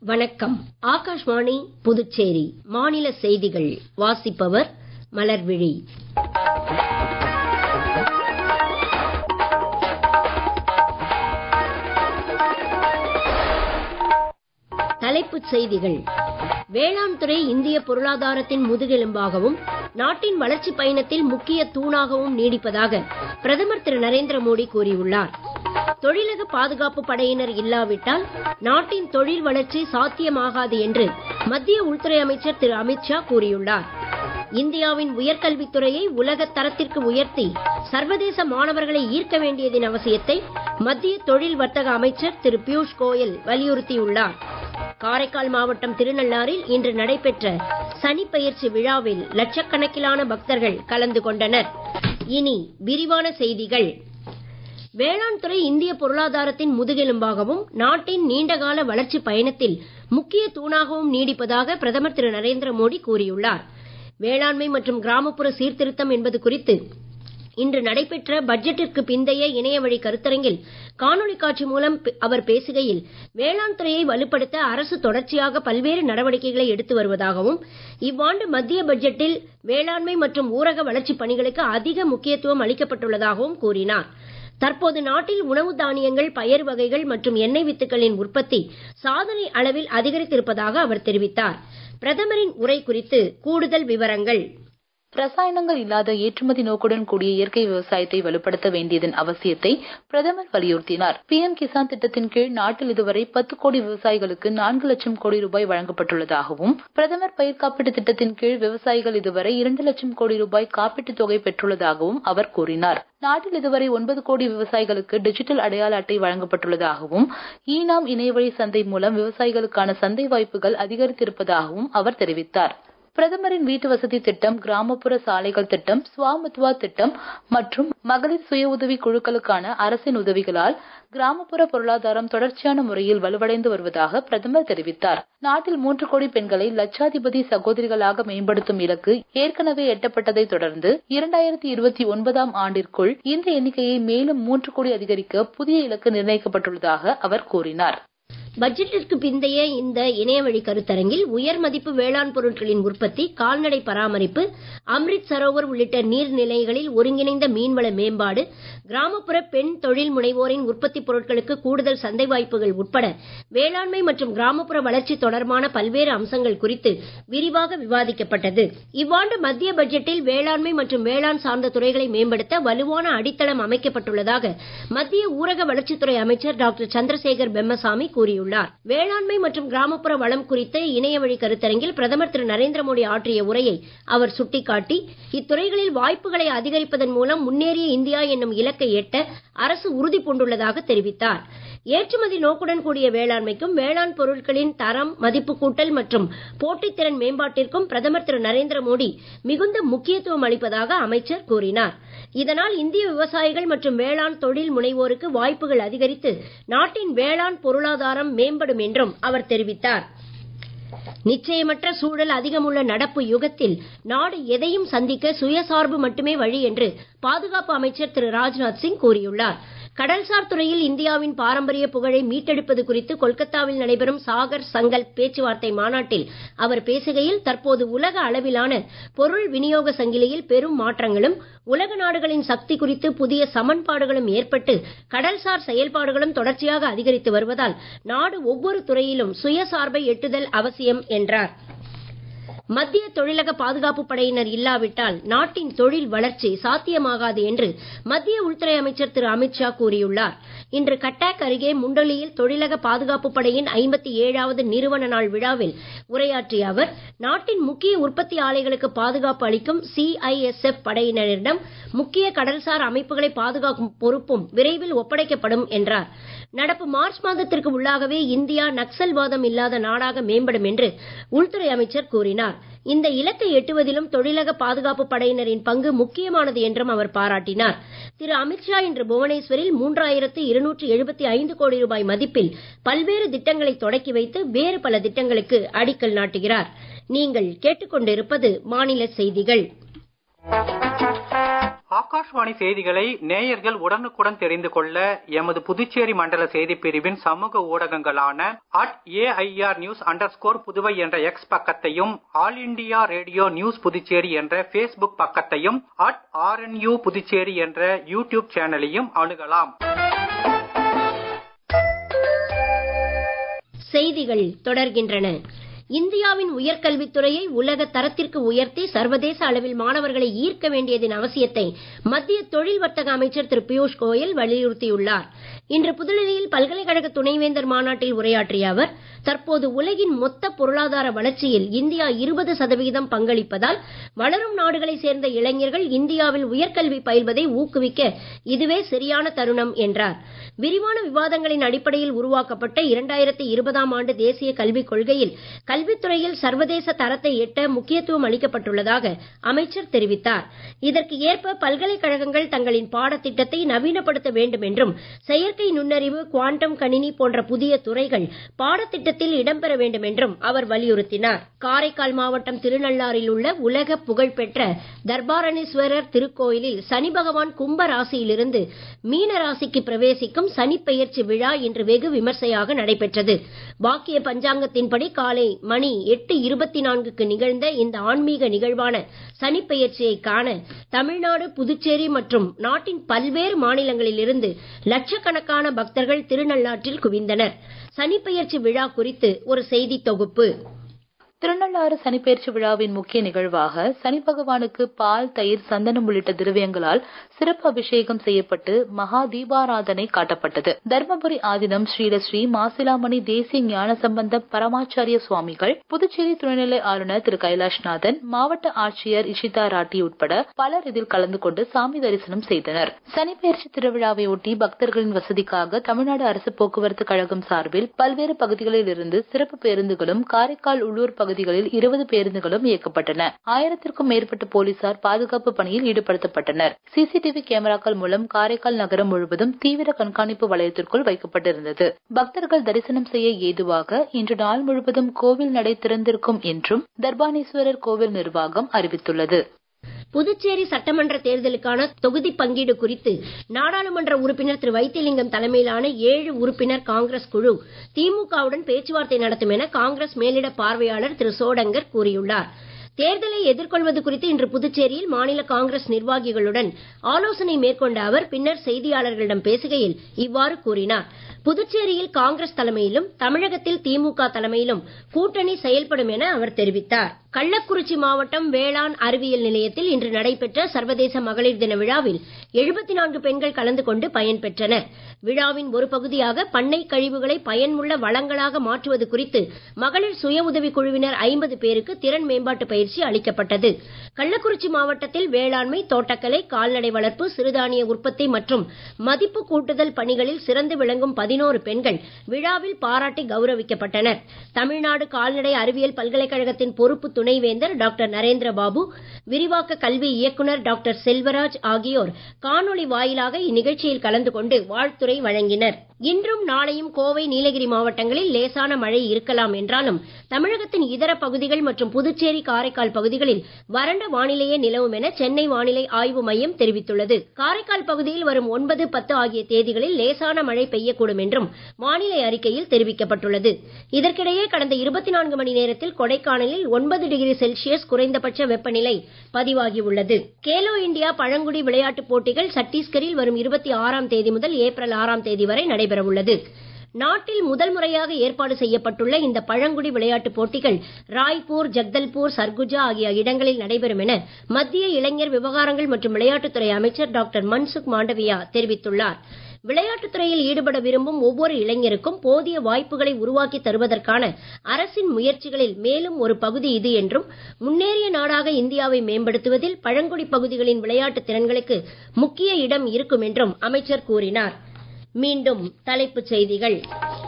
வணக்கம் ஆகாஷ்வாணி புதுச்சேரி மாநில செய்திகள் வாசிப்பவர் மலர்விழி தலைப்புச் செய்திகள் வேளாண் துறை இந்திய பொருளாதாரத்தின் முதுகெலும்பாகவும் நாட்டின் வளர்ச்சிப் பயணத்தில் முக்கிய தூணாகவும் நீடிப்பதாக பிரதமர் திரு நரேந்திர மோடி கூறியுள்ளார் தொழிலக பாதுகாப்பு படையினர் இல்லாவிட்டால் நாட்டின் தொழில் வளர்ச்சி சாத்தியமாகாது என்று மத்திய உள்துறை அமைச்சர் திரு அமித்ஷா கூறியுள்ளார் இந்தியாவின் உயர்கல்வித்துறையை உலக தரத்திற்கு உயர்த்தி சர்வதேச மாணவர்களை ஈர்க்க வேண்டியதன் அவசியத்தை மத்திய தொழில் வர்த்தக அமைச்சர் திரு பியூஷ் கோயல் வலியுறுத்தியுள்ளார் காரைக்கால் மாவட்டம் திருநள்ளாறில் இன்று நடைபெற்ற சனிப்பெயர்ச்சி விழாவில் லட்சக்கணக்கிலான பக்தர்கள் கலந்து கொண்டனர் இனி விரிவான செய்திகள் வேளாண் துறை இந்திய பொருளாதாரத்தின் முதுகெலும்பாகவும் நாட்டின் நீண்டகால வளர்ச்சி பயணத்தில் முக்கிய தூணாகவும் நீடிப்பதாக பிரதமர் திரு நரேந்திர மோடி கூறியுள்ளார் வேளாண்மை மற்றும் கிராமப்புற சீர்திருத்தம் என்பது குறித்து இன்று நடைபெற்ற பட்ஜெட்டிற்கு பிந்தைய இணையவழி கருத்தரங்கில் காணொளி காட்சி மூலம் அவர் பேசுகையில் வேளாண் துறையை வலுப்படுத்த அரசு தொடர்ச்சியாக பல்வேறு நடவடிக்கைகளை எடுத்து வருவதாகவும் இவ்வாண்டு மத்திய பட்ஜெட்டில் வேளாண்மை மற்றும் ஊரக வளர்ச்சிப் பணிகளுக்கு அதிக முக்கியத்துவம் அளிக்கப்பட்டுள்ளதாகவும் கூறினார் தற்போது நாட்டில் உணவு தானியங்கள் பயறு வகைகள் மற்றும் எண்ணெய் வித்துக்களின் உற்பத்தி சாதனை அளவில் அதிகரித்திருப்பதாக அவர் தெரிவித்தார் பிரதமரின் உரை குறித்து கூடுதல் விவரங்கள் ரசாயனங்கள் இல்லாத ஏற்றுமதி நோக்குடன் கூடிய இயற்கை விவசாயத்தை வலுப்படுத்த வேண்டியதன் அவசியத்தை பிரதமர் வலியுறுத்தினார் பி எம் கிசான் திட்டத்தின் கீழ் நாட்டில் இதுவரை பத்து கோடி விவசாயிகளுக்கு நான்கு லட்சம் கோடி ரூபாய் வழங்கப்பட்டுள்ளதாகவும் பிரதமர் பயிர் காப்பீட்டு திட்டத்தின் கீழ் விவசாயிகள் இதுவரை இரண்டு லட்சம் கோடி ரூபாய் காப்பீட்டுத் தொகை பெற்றுள்ளதாகவும் அவர் கூறினார் நாட்டில் இதுவரை ஒன்பது கோடி விவசாயிகளுக்கு டிஜிட்டல் அடையாள அட்டை வழங்கப்பட்டுள்ளதாகவும் ஈ நாம் இணையவழி சந்தை மூலம் விவசாயிகளுக்கான சந்தை வாய்ப்புகள் அதிகரித்திருப்பதாகவும் அவர் தெரிவித்தார் பிரதமரின் வீட்டு வசதி திட்டம் கிராமப்புற சாலைகள் திட்டம் ஸ்வாமித்வா திட்டம் மற்றும் மகளிர் சுய உதவி குழுக்களுக்கான அரசின் உதவிகளால் கிராமப்புற பொருளாதாரம் தொடர்ச்சியான முறையில் வலுவடைந்து வருவதாக பிரதமர் தெரிவித்தார் நாட்டில் மூன்று கோடி பெண்களை லட்சாதிபதி சகோதரிகளாக மேம்படுத்தும் இலக்கு ஏற்கனவே எட்டப்பட்டதை தொடர்ந்து இரண்டாயிரத்தி இருபத்தி ஒன்பதாம் ஆண்டிற்குள் இந்த எண்ணிக்கையை மேலும் மூன்று கோடி அதிகரிக்க புதிய இலக்கு நிர்ணயிக்கப்பட்டுள்ளதாக அவர் கூறினார் பட்ஜெட்டிற்கு பிந்தைய இந்த இணையவழி கருத்தரங்கில் உயர் மதிப்பு வேளாண் பொருட்களின் உற்பத்தி கால்நடை பராமரிப்பு அம்ரித் சரோவர் உள்ளிட்ட நீர்நிலைகளில் ஒருங்கிணைந்த மீன்வள மேம்பாடு கிராமப்புற பெண் தொழில் முனைவோரின் உற்பத்தி பொருட்களுக்கு கூடுதல் சந்தை வாய்ப்புகள் உட்பட வேளாண்மை மற்றும் கிராமப்புற வளர்ச்சி தொடர்பான பல்வேறு அம்சங்கள் குறித்து விரிவாக விவாதிக்கப்பட்டது இவ்வாண்டு மத்திய பட்ஜெட்டில் வேளாண்மை மற்றும் வேளாண் சார்ந்த துறைகளை மேம்படுத்த வலுவான அடித்தளம் அமைக்கப்பட்டுள்ளதாக மத்திய ஊரக வளர்ச்சித்துறை அமைச்சர் டாக்டர் சந்திரசேகர் பெம்மசாமி கூறியுள்ளார் கூறியுள்ளார் வேளாண்மை மற்றும் கிராமப்புற வளம் குறித்த இணையவழி கருத்தரங்கில் பிரதமர் திரு நரேந்திர மோடி ஆற்றிய உரையை அவர் சுட்டிக்காட்டி இத்துறைகளில் வாய்ப்புகளை அதிகரிப்பதன் மூலம் முன்னேறிய இந்தியா என்னும் இலக்கை எட்ட அரசு உறுதி பூண்டுள்ளதாக தெரிவித்தார் ஏற்றுமதி நோக்குடன் கூடிய வேளாண்மைக்கும் வேளாண் பொருட்களின் தரம் மதிப்பு கூட்டல் மற்றும் போட்டித்திறன் மேம்பாட்டிற்கும் பிரதமர் திரு நரேந்திர மோடி மிகுந்த முக்கியத்துவம் அளிப்பதாக அமைச்சர் கூறினார் இதனால் இந்திய விவசாயிகள் மற்றும் வேளாண் தொழில் முனைவோருக்கு வாய்ப்புகள் அதிகரித்து நாட்டின் வேளாண் பொருளாதாரம் மேம்படும் என்றும் அவர் தெரிவித்தார் நிச்சயமற்ற சூழல் அதிகமுள்ள நடப்பு யுகத்தில் நாடு எதையும் சந்திக்க சுயசார்பு மட்டுமே வழி என்று பாதுகாப்பு அமைச்சர் திரு ராஜ்நாத் சிங் கூறியுள்ளார் கடல்சார் துறையில் இந்தியாவின் பாரம்பரிய புகழை மீட்டெடுப்பது குறித்து கொல்கத்தாவில் நடைபெறும் சாகர் சங்கல் பேச்சுவார்த்தை மாநாட்டில் அவர் பேசுகையில் தற்போது உலக அளவிலான பொருள் விநியோக சங்கிலியில் பெரும் மாற்றங்களும் உலக நாடுகளின் சக்தி குறித்து புதிய சமன்பாடுகளும் ஏற்பட்டு கடல்சார் செயல்பாடுகளும் தொடர்ச்சியாக அதிகரித்து வருவதால் நாடு ஒவ்வொரு துறையிலும் சுயசார்பை எட்டுதல் அவசியம் என்றார் மத்திய தொழிலக பாதுகாப்பு படையினர் இல்லாவிட்டால் நாட்டின் தொழில் வளர்ச்சி சாத்தியமாகாது என்று மத்திய உள்துறை அமைச்சர் திரு அமித்ஷா கூறியுள்ளார் இன்று கட்டாக் அருகே முண்டலியில் தொழிலக பாதுகாப்பு படையின் ஐம்பத்தி ஏழாவது நிறுவன நாள் விழாவில் உரையாற்றிய அவர் நாட்டின் முக்கிய உற்பத்தி ஆலைகளுக்கு பாதுகாப்பு அளிக்கும் சிஐஎஸ்எஃப் படையினரிடம் முக்கிய கடல்சார் அமைப்புகளை பாதுகாக்கும் பொறுப்பும் விரைவில் ஒப்படைக்கப்படும் என்றார் நடப்பு மார்ச் மாதத்திற்கு உள்ளாகவே இந்தியா நக்சல்வாதம் இல்லாத நாடாக மேம்படும் என்று உள்துறை அமைச்சர் கூறினார் இந்த இலக்கை எட்டுவதிலும் தொழிலக பாதுகாப்பு படையினரின் பங்கு முக்கியமானது என்றும் அவர் பாராட்டினார் திரு அமித்ஷா இன்று புவனேஸ்வரில் மூன்றாயிரத்து இருநூற்று எழுபத்தி ஐந்து கோடி ரூபாய் மதிப்பில் பல்வேறு திட்டங்களை தொடக்கி வைத்து வேறு பல திட்டங்களுக்கு அடிக்கல் நாட்டுகிறார் நீங்கள் கேட்டுக்கொண்டிருப்பது மாநில செய்திகள் ஆகாஷ்வாணி செய்திகளை நேயர்கள் உடனுக்குடன் தெரிந்து கொள்ள எமது புதுச்சேரி மண்டல செய்திப் பிரிவின் சமூக ஊடகங்களான at AIR news under Puduvai என்ற எக்ஸ் பக்கத்தையும் all India radio news Puducherry என்ற ஃபேஸ்புக் பக்கத்தையும் அட் ஆர்என்யூ புதுச்சேரி என்ற யூடியூப் சேனலையும் அணுகலாம் செய்திகள் தொடர்கின்றன இந்தியாவின் உயர்கல்வித்துறையை உலக தரத்திற்கு உயர்த்தி சர்வதேச அளவில் மாணவர்களை ஈர்க்க வேண்டியதன் அவசியத்தை மத்திய தொழில் வர்த்தக அமைச்சர் திரு பியூஷ் கோயல் வலியுறுத்தியுள்ளார் இன்று புதுடெல்லியில் பல்கலைக்கழக துணைவேந்தர் மாநாட்டில் உரையாற்றிய அவர் தற்போது உலகின் மொத்த பொருளாதார வளர்ச்சியில் இந்தியா இருபது சதவிகிதம் பங்களிப்பதால் வளரும் நாடுகளைச் சேர்ந்த இளைஞர்கள் இந்தியாவில் உயர்கல்வி பயில்வதை ஊக்குவிக்க இதுவே சரியான தருணம் என்றார் விரிவான விவாதங்களின் அடிப்படையில் உருவாக்கப்பட்ட இரண்டாயிரத்தி இருபதாம் ஆண்டு தேசிய கல்விக் கொள்கையில் கல்வித்துறையில் சர்வதேச தரத்தை எட்ட முக்கியத்துவம் அளிக்கப்பட்டுள்ளதாக அமைச்சர் தெரிவித்தார் இதற்கு ஏற்ப பல்கலைக்கழகங்கள் தங்களின் பாடத்திட்டத்தை நவீனப்படுத்த வேண்டும் என்றும் செயற்கை நுண்ணறிவு குவாண்டம் கணினி போன்ற புதிய துறைகள் பாடத்திட்டத்தில் இடம்பெற வேண்டும் என்றும் அவர் வலியுறுத்தினார் காரைக்கால் மாவட்டம் திருநள்ளாறில் உள்ள உலக புகழ்பெற்ற தர்பாரணீஸ்வரர் திருக்கோயிலில் சனி பகவான் கும்ப ராசியிலிருந்து மீன ராசிக்கு பிரவேசிக்கும் சனிப்பெயர்ச்சி விழா இன்று வெகு விமர்சையாக நடைபெற்றது வாக்கிய பஞ்சாங்கத்தின்படி காலை மணி எட்டு இருபத்தி நான்குக்கு நிகழ்ந்த இந்த ஆன்மீக நிகழ்வான சனிப்பெயர்ச்சியை காண தமிழ்நாடு புதுச்சேரி மற்றும் நாட்டின் பல்வேறு மாநிலங்களிலிருந்து லட்சக்கணக்கான பக்தர்கள் திருநள்ளாற்றில் குவிந்தனர் சனிப்பெயர்ச்சி விழா குறித்து ஒரு செய்தி தொகுப்பு திருநள்ளாறு சனிப்பெயர்ச்சி விழாவின் முக்கிய நிகழ்வாக சனி பகவானுக்கு பால் தயிர் சந்தனம் உள்ளிட்ட திரவியங்களால் சிறப்பு அபிஷேகம் செய்யப்பட்டு மகா தீபாராதனை காட்டப்பட்டது தர்மபுரி ஆதீனம் ஸ்ரீலஸ்ரீ மாசிலாமணி தேசிய ஞான சம்பந்த பரமாச்சாரிய சுவாமிகள் புதுச்சேரி துணைநிலை ஆளுநர் திரு கைலாஷ்நாதன் மாவட்ட ஆட்சியர் இஷிதா ராட்டி உட்பட பலர் இதில் கலந்து கொண்டு சாமி தரிசனம் செய்தனர் சனிப்பெயர்ச்சி திருவிழாவை ஒட்டி பக்தர்களின் வசதிக்காக தமிழ்நாடு அரசு போக்குவரத்து கழகம் சார்பில் பல்வேறு பகுதிகளில் இருந்து சிறப்பு பேருந்துகளும் காரைக்கால் உள்ளூர் பகுதிகளில் இருபது பேருந்துகளும் இயக்கப்பட்டன ஆயிரத்திற்கும் மேற்பட்ட போலீசார் பாதுகாப்பு பணியில் ஈடுபடுத்தப்பட்டனர் சிசிடிவி கேமராக்கள் மூலம் காரைக்கால் நகரம் முழுவதும் தீவிர கண்காணிப்பு வளையத்திற்குள் வைக்கப்பட்டிருந்தது பக்தர்கள் தரிசனம் செய்ய ஏதுவாக இன்று நாள் முழுவதும் கோவில் நடை திறந்திருக்கும் என்றும் தர்பானீஸ்வரர் கோவில் நிர்வாகம் அறிவித்துள்ளது புதுச்சேரி சட்டமன்ற தேர்தலுக்கான தொகுதி பங்கீடு குறித்து நாடாளுமன்ற உறுப்பினர் திரு வைத்திலிங்கம் தலைமையிலான ஏழு உறுப்பினர் காங்கிரஸ் குழு திமுகவுடன் பேச்சுவார்த்தை நடத்தும் என காங்கிரஸ் மேலிட பார்வையாளர் திரு சோடங்கர் கூறியுள்ளார் தேர்தலை எதிர்கொள்வது குறித்து இன்று புதுச்சேரியில் மாநில காங்கிரஸ் நிர்வாகிகளுடன் ஆலோசனை மேற்கொண்ட அவர் பின்னர் செய்தியாளர்களிடம் பேசுகையில் இவ்வாறு கூறினார் புதுச்சேரியில் காங்கிரஸ் தலைமையிலும் தமிழகத்தில் திமுக தலைமையிலும் கூட்டணி செயல்படும் என அவர் தெரிவித்தார் கள்ளக்குறிச்சி மாவட்டம் வேளாண் அறிவியல் நிலையத்தில் இன்று நடைபெற்ற சர்வதேச மகளிர் தின விழாவில் எழுபத்தி நான்கு பெண்கள் கலந்து கொண்டு பயன்பெற்றனர் விழாவின் ஒரு பகுதியாக பண்ணை கழிவுகளை பயனுள்ள வளங்களாக மாற்றுவது குறித்து மகளிர் சுய உதவிக் குழுவினர் ஐம்பது பேருக்கு திறன் மேம்பாட்டு பயிற்சி அளிக்கப்பட்டது கள்ளக்குறிச்சி மாவட்டத்தில் வேளாண்மை தோட்டக்கலை கால்நடை வளர்ப்பு சிறுதானிய உற்பத்தி மற்றும் மதிப்பு கூட்டுதல் பணிகளில் சிறந்து விளங்கும் பதினோரு பெண்கள் விழாவில் பாராட்டி கௌரவிக்கப்பட்டனர் தமிழ்நாடு கால்நடை அறிவியல் பல்கலைக்கழகத்தின் பொறுப்பு துணைவேந்தர் டாக்டர் நரேந்திர பாபு விரிவாக்க கல்வி இயக்குனர் டாக்டர் செல்வராஜ் ஆகியோர் காணொளி வாயிலாக இந்நிகழ்ச்சியில் கலந்து கொண்டு வாழ்த்துரை வழங்கினர் இன்றும் நாளையும் கோவை நீலகிரி மாவட்டங்களில் லேசான மழை இருக்கலாம் என்றாலும் தமிழகத்தின் இதர பகுதிகள் மற்றும் புதுச்சேரி காரைக்கால் பகுதிகளில் வறண்ட வானிலையே நிலவும் என சென்னை வானிலை ஆய்வு மையம் தெரிவித்துள்ளது காரைக்கால் பகுதியில் வரும் ஒன்பது பத்து ஆகிய தேதிகளில் லேசான மழை பெய்யக்கூடும் என்றும் வானிலை அறிக்கையில் தெரிவிக்கப்பட்டுள்ளது இதற்கிடையே கடந்த இருபத்தி நான்கு மணி நேரத்தில் கொடைக்கானலில் ஒன்பது டிகிரி செல்சியஸ் குறைந்தபட்ச வெப்பநிலை பதிவாகியுள்ளது கேலோ இந்தியா பழங்குடி விளையாட்டுப் போட்டிகள் சத்தீஸ்கரில் வரும் இருபத்தி ஆறாம் தேதி முதல் ஏப்ரல் ஆறாம் தேதி வரை நடைபெறவுள்ளது நாட்டில் முதல் முறையாக ஏற்பாடு செய்யப்பட்டுள்ள இந்த பழங்குடி விளையாட்டுப் போட்டிகள் ராய்ப்பூர் ஜக்தல்பூர் சர்குஜா ஆகிய இடங்களில் நடைபெறும் என மத்திய இளைஞர் விவகாரங்கள் மற்றும் விளையாட்டுத்துறை அமைச்சர் டாக்டர் மன்சுக் மாண்டவியா தெரிவித்துள்ளார் விளையாட்டுத் துறையில் ஈடுபட விரும்பும் ஒவ்வொரு இளைஞருக்கும் போதிய வாய்ப்புகளை உருவாக்கி தருவதற்கான அரசின் முயற்சிகளில் மேலும் ஒரு பகுதி இது என்றும் முன்னேறிய நாடாக இந்தியாவை மேம்படுத்துவதில் பழங்குடி பகுதிகளின் விளையாட்டு திறன்களுக்கு முக்கிய இடம் இருக்கும் என்றும் அமைச்சர் கூறினார் மீண்டும் தலைப்புச் செய்திகள்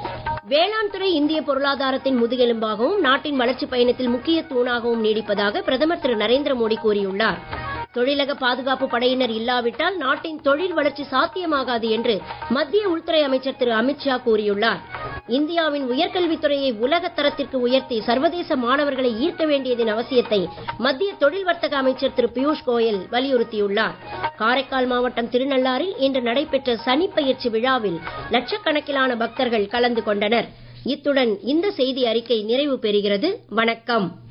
வேளாண் துறை இந்திய பொருளாதாரத்தின் முதுகெலும்பாகவும் நாட்டின் வளர்ச்சிப் பயணத்தில் முக்கிய தூணாகவும் நீடிப்பதாக பிரதமர் திரு நரேந்திர மோடி கூறியுள்ளார் தொழிலக பாதுகாப்பு படையினர் இல்லாவிட்டால் நாட்டின் தொழில் வளர்ச்சி சாத்தியமாகாது என்று மத்திய உள்துறை அமைச்சர் திரு அமித்ஷா கூறியுள்ளார் இந்தியாவின் உயர்கல்வித்துறையை உலக தரத்திற்கு உயர்த்தி சர்வதேச மாணவர்களை ஈர்க்க வேண்டியதன் அவசியத்தை மத்திய தொழில் வர்த்தக அமைச்சர் திரு பியூஷ் கோயல் வலியுறுத்தியுள்ளார் காரைக்கால் மாவட்டம் திருநள்ளாறில் இன்று நடைபெற்ற சனி பயிற்சி விழாவில் லட்சக்கணக்கிலான பக்தர்கள் கலந்து கொண்டனர் இத்துடன் இந்த செய்தி அறிக்கை நிறைவு பெறுகிறது வணக்கம்